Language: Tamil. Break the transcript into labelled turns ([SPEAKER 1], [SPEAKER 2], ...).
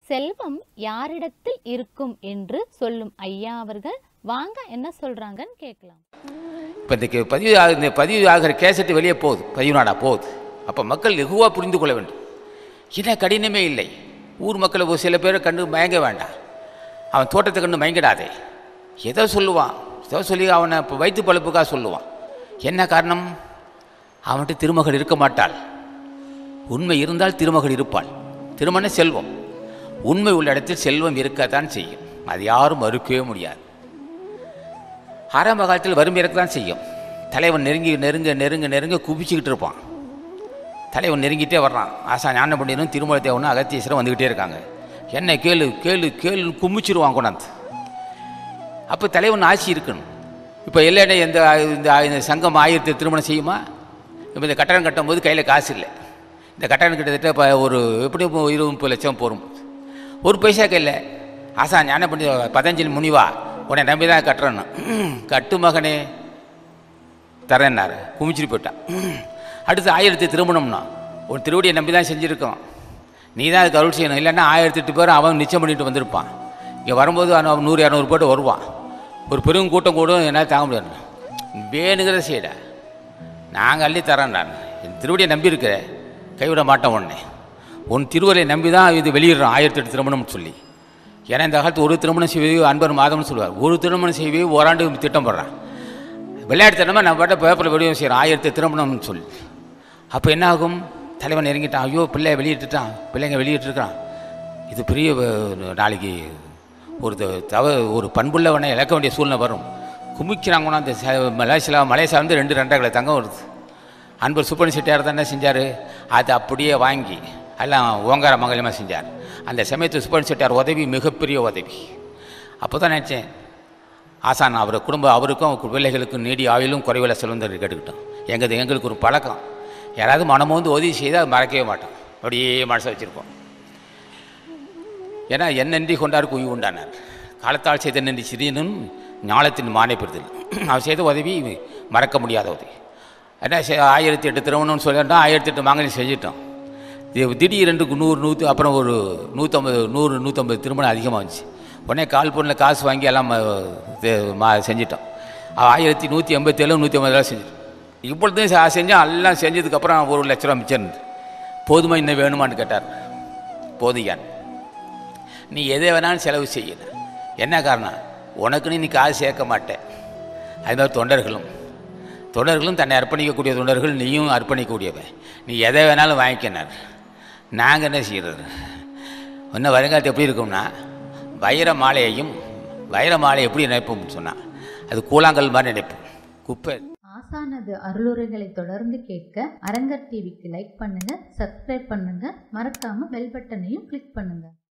[SPEAKER 1] செல்வம் யாரிடத்தில் இருக்கும் என்று சொல்லும் ஐயா அவர்கள் வாங்க என்ன சொல்றாங்கன்னு கேட்கலாம்
[SPEAKER 2] இப்போ இந்த கே- பதிவு ஆகு- இந்த பதிவு ஆகிற கேசட்டு வெளியே போகுது பதிவு நாடா போகுது அப்போ மக்கள் லகுவாக புரிந்து கொள்ள வேண்டும் என்ன கடினமே இல்லை ஊர் மக்களை ஒரு சில பேரை கண்டு மயங்க வேண்டாம் அவன் தோட்டத்தை கண்டு மயங்கிடாதே ஏதோ சொல்லுவான் ஏதோ சொல்லி அவனை இப்போ வயிற்று பழுப்புக்காக சொல்லுவான் என்ன காரணம் அவன்கிட்ட திருமகள் இருக்க மாட்டாள் உண்மை இருந்தால் திருமகள் இருப்பாள் திருமண செல்வம் உண்மை உள்ள இடத்தில் செல்வம் இருக்கத்தான் செய்யும் அது யாரும் மறுக்கவே முடியாது ஆரம்ப காலத்தில் வறுமை இருக்கத்தான் செய்யும் தலைவன் நெருங்கி நெருங்க நெருங்க நெருங்க குவிச்சுக்கிட்டு இருப்பான் தலைவன் நெருங்கிட்டே வர்றான் ஆசா ஞான பண்டிதனும் திருமலை தேவனும் அகத்தீஸ்வரம் வந்துக்கிட்டே இருக்காங்க என்ன கேளு கேளு கேளு குமிச்சிருவான் கொண்டாந்து அப்போ தலைவன் ஆட்சி இருக்கணும் இப்போ இல்லைன்னா எந்த இந்த இந்த சங்கம் ஆயிரத்தி திருமணம் செய்யுமா இப்போ இந்த கட்டணம் கட்டும்போது கையில் காசு இல்லை இந்த கட்டணம் கிட்டத்தட்ட இப்போ ஒரு எப்படி இருபது முப்பது லட்சம் போகும் ஒரு பைசா கையில் ஆசா ஞான பண்டித பதஞ்சலி முனிவா உன்னை நம்பி தான் கட்டுறேன்னு கட்டு மகனே தரேன்னாரு குமிச்சிட்டு போயிட்டான் அடுத்து ஆயிரத்தி திருமணம்னா ஒரு திருவடியை நம்பி தான் செஞ்சுருக்கோம் நீ தான் அதுக்கு அருள் செய்யணும் இல்லைன்னா ஆயிரத்தி எட்டு பேர் அவன் நிச்சயம் பண்ணிட்டு வந்திருப்பான் இங்கே வரும்போது அவன் அவன் நூறு இரநூறு போட்டு வருவான் ஒரு பெரும் கூட்டம் கூடும் என்னால் தாங்க முடியாது வேணுங்கிறத செய்யடா நாங்கள் அள்ளி தரோம் நான் என் திருவடியை நம்பி இருக்கிறேன் கைவிட மாட்டோம் உடனே உன் திருவரை நம்பி தான் இது வெளியிடுறோம் ஆயிரத்தி எட்டு திருமணம்னு சொல்லி ஏன்னா இந்த காலத்து ஒரு திருமணம் செய்வே அன்பர் மாதம்னு சொல்லுவார் ஒரு திருமணம் செய்வே ஓராண்டு திட்டம் போடுறான் விளையாட்டுத்தனமாக நம்ம பாட்ட பேப்பரில் வெளியே செய்கிறோம் ஆயிரத்தி திருமணம்னு சொல்லி அப்போ என்ன ஆகும் தலைவன் இறங்கிட்டான் ஐயோ பிள்ளை வெளியிட்டுட்டான் பிள்ளைங்க வெளியிட்டிருக்கான் இது பெரிய வ- நாளைக்கு ஒரு த- தவ ஒரு பண்புள்ளவனை இழக்க வேண்டிய சூழ்நிலை வரும் குமிக்கிறாங்கன்னா அந்த ச- மலேசியா மலேசியா வந்து ரெண்டு ரெண்டரை தங்கம் வருது அன்பர் சுப்பன் செட்டியார் தான் என்ன செஞ்சார் அதை அப்படியே வாங்கி எல்லாம் ஓங்கார மங்கலமாக செஞ்சார் அந்த சமயத்து சுப்பன் செட்டியார் உதவி மிகப்பெரிய உதவி அப்போ தான் நினச்சேன் ஆசான் அவர் குடும்ப அவருக்கும் அவர் பிள்ளைகளுக்கும் நீடி ஆயுளும் குறைவில செல்வந்தர் கேட்டுக்கிட்டோம் எங்கள் எங்களுக்கு ஒரு பழக்கம் யாராவது மனமு வந்து உதவி செய்தால் மறக்கவே மாட்டோம் அப்படியே மனசை வச்சுருப்போம் ஏன்னா என்னன்றி கொண்டார் குய் உண்டானார் காலத்தால் செய்த நன்றி சிறியனும் ஞாலத்தின் மானை பெறுதல் அவர் செய்த உதவி மறக்க முடியாத உதவி என்ன செ- ஆயிரத்தி எட்டு திருமணம்னு சொல்லிட்டோம் ஆயிரத்தி எட்டு மாங்கனி செஞ்சிட்டோம் இது திடீரென்று நூறு நூற்று அப்புறம் ஒரு நூற்றம்பது நூறு நூற்றம்பது திருமணம் அதிகமாக வந்துச்சு உடனே கால் பொண்ணில் காசு வாங்கி எல்லாம் ம- இது மா செஞ்சிட்டோம் ஆயிரத்தி நூற்றி எண்பத்தேழு நூற்றி ஐம்பது ரூபா செஞ்சிட்டோம் இப்பொழுதும் செ- செஞ்சோம் எல்லாம் செஞ்சதுக்கப்புறம் ஒரு லட்ச ரூபா மிச்சம் இருந்தது போதுமா இன்னும் வேணுமான்னு கேட்டார் போதுயான் நீ எதை வேணாலும் செலவு செய்யல என்ன காரணம் உனக்குன்னு நீ காசு சேர்க்க மாட்டேன் அது மாதிரி தொண்டர்களும் தொண்டர்களும் தன்னை அர்ப்பணிக்கக்கூடிய தொண்டர்கள் நீயும் அர்ப்பணிக்கக்கூடியவன் நீ எதை வேணாலும் வாங்கிக்கினார் நாங்கள் என்ன செய்கிறது இன்னும் வருங்காலத்து எப்படி இருக்கும்னா வைர மாலையையும் வைர மாலை எப்படி நினைப்போம்னு சொன்னால் அது கூழாங்கல் மாதிரி நினைப்போம் குப்பை
[SPEAKER 3] ஆசானது அருளுரைகளை தொடர்ந்து கேட்க அரங்கர் டிவிக்கு லைக் பண்ணுங்க சப்ஸ்கிரைப் பண்ணுங்க மறக்காம பெல் பட்டனையும் கிளிக் பண்ணுங்க